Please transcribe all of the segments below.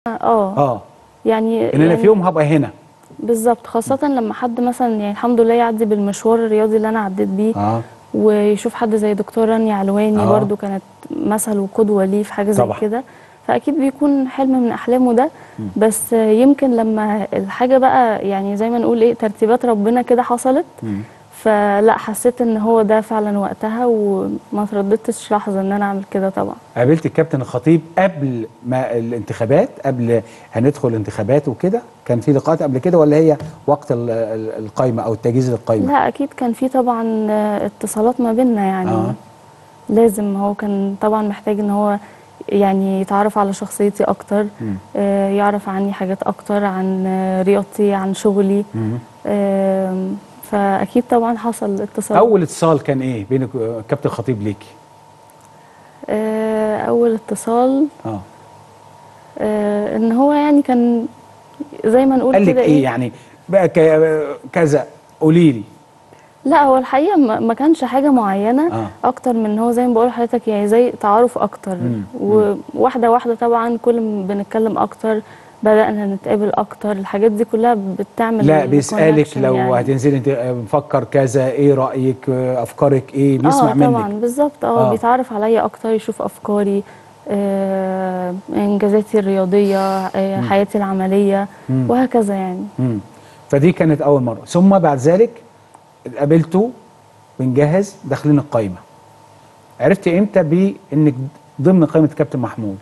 اه اه يعني ان انا يعني في يوم هبقى هنا بالظبط خاصة لما حد مثلا يعني الحمد لله يعدي بالمشوار الرياضي اللي انا عديت بيه اه ويشوف حد زي دكتور رانيا علواني آه. برضو كانت مثل وقدوة ليه في حاجة زي طبعا. كده فأكيد بيكون حلم من أحلامه ده بس يمكن لما الحاجة بقى يعني زي ما نقول إيه ترتيبات ربنا كده حصلت مم. فلا حسيت إن هو ده فعلا وقتها وما ترددتش لحظة إن أنا أعمل كده طبعا قابلت الكابتن الخطيب قبل ما الانتخابات قبل هندخل الانتخابات وكده كان في لقاءات قبل كده ولا هي وقت ال- ال- القايمه او التجهيز للقايمه لا أكيد كان في طبعا اتصالات ما بيننا يعني آه. لازم هو كان طبعا محتاج إن هو يعني يتعرف على شخصيتي أكتر مم. آه، يعرف عني حاجات أكتر عن آه، رياضتي عن شغلي مم. آم، فأكيد طبعا حصل اتصال اول اتصال كان ايه بينك كابتن الخطيب ليكي آه، أول اتصال اه آه، إن هو يعني كان زي ما نقول قال لك كده ايه يعني بقى ك- كذا قولي لي لا هو الحقيقة ما ما كانش حاجة معينة آه. أكتر من إن هو زي ما بقول لحضرتك يعني زي تعارف أكتر مم. وواحدة واحدة طبعا كل ما بنتكلم أكتر بدأنا نتقابل أكتر الحاجات دي كلها بتعمل لا بيسالك connection لو يعني. هتنزلي انت مفكر كذا ايه رايك افكارك ايه بيسمع اه منك طبعا بالظبط اه آه. بيتعرف عليا اكتر يشوف افكاري آه انجازاتي الرياضيه آه حياتي العمليه مم. وهكذا يعني مم. فدي كانت اول مره ثم بعد ذلك قابلته بنجهز داخلين القايمه عرفت امتى بانك ضمن قائمه كابتن محمود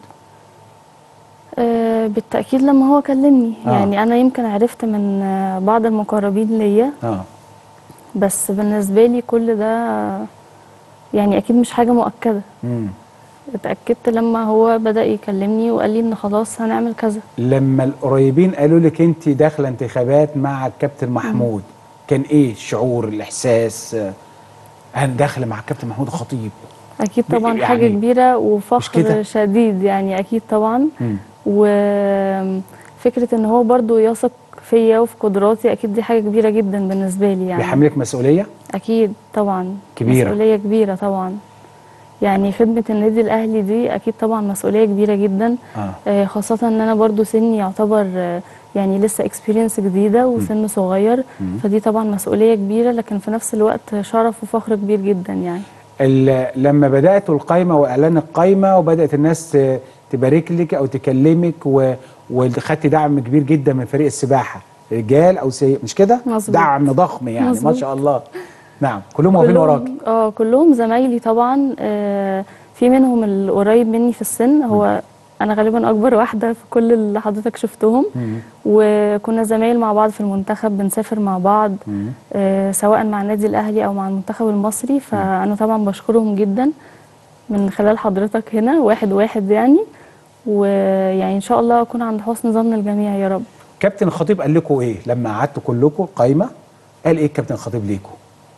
آه بالتاكيد لما هو كلمني آه. يعني انا يمكن عرفت من آه بعض المقربين ليا اه بس بالنسبه لي كل ده آه، يعني اكيد مش حاجه مؤكده مم. اتاكدت لما هو بدا يكلمني وقال لي ان خلاص هنعمل كذا لما القريبين قالوا لك انت داخله انتخابات مع الكابتن محمود كان ايه الشعور الاحساس آه، انا داخله مع الكابتن محمود الخطيب اكيد ب- طبعا يعني حاجه كبيره مش كده؟ وفخر شديد يعني اكيد طبعا مم. وفكرة ان هو برضو يثق فيا وفي قدراتي اكيد دي حاجة كبيرة جدا بالنسبة لي يعني بيحملك مسؤوليه اكيد طبعا كبيرة. مسؤولية كبيرة طبعا يعني خدمة النادي الاهلي دي اكيد طبعا مسؤولية كبيرة جدا اه آه، خاصة ان انا برضو سني يعتبر آه، يعني لسه اكسبيرينس جديدة وسن صغير فدي طبعا مسؤولية كبيرة لكن في نفس الوقت شرف وفخر كبير جدا يعني ال- لما بداتوا القايمه واعلان القايمه وبدات الناس ت- تبارك لك او تكلمك و- وخدت دعم كبير جدا من فريق السباحه رجال او سي مش كده مظبوط. دعم ضخم يعني ما مظبوط. شاء الله نعم كلهم واقفين كلهم- وراك اه كلهم زمايلي طبعا آه في منهم القريب مني في السن هو انا غالبا اكبر واحده في كل اللي حضرتك شفتهم وكنا زمايل مع بعض في المنتخب بنسافر مع بعض آه سواء مع النادي الاهلي او مع المنتخب المصري فانا طبعا بشكرهم جدا من خلال حضرتك هنا واحد واحد يعني ويعني ان شاء الله اكون عند حسن ظن الجميع يا رب كابتن الخطيب قال لكم ايه لما قعدتوا كلكم قايمه قال ايه كابتن الخطيب ليكم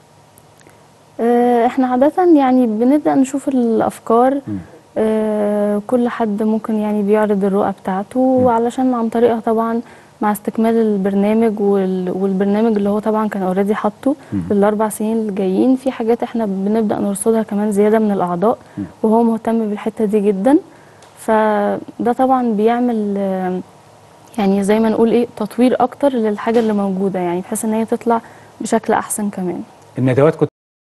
آه، احنا عادة يعني بنبدأ نشوف الأفكار آه، كل حد ممكن يعني بيعرض الرؤى بتاعته وعلشان عن طريقها طبعا مع استكمال البرنامج وال- والبرنامج اللي هو طبعا كان اوريدي حاطه للأربع سنين اللي جايين في حاجات احنا بنبدأ نرصدها كمان زيادة من الأعضاء وهو مهتم بالحتة دي جدا فده طبعا بيعمل آه، يعني زي ما نقول ايه تطوير أكتر للحاجة اللي موجودة يعني بحيث ان هي تطلع بشكل أحسن كمان الندوات كنت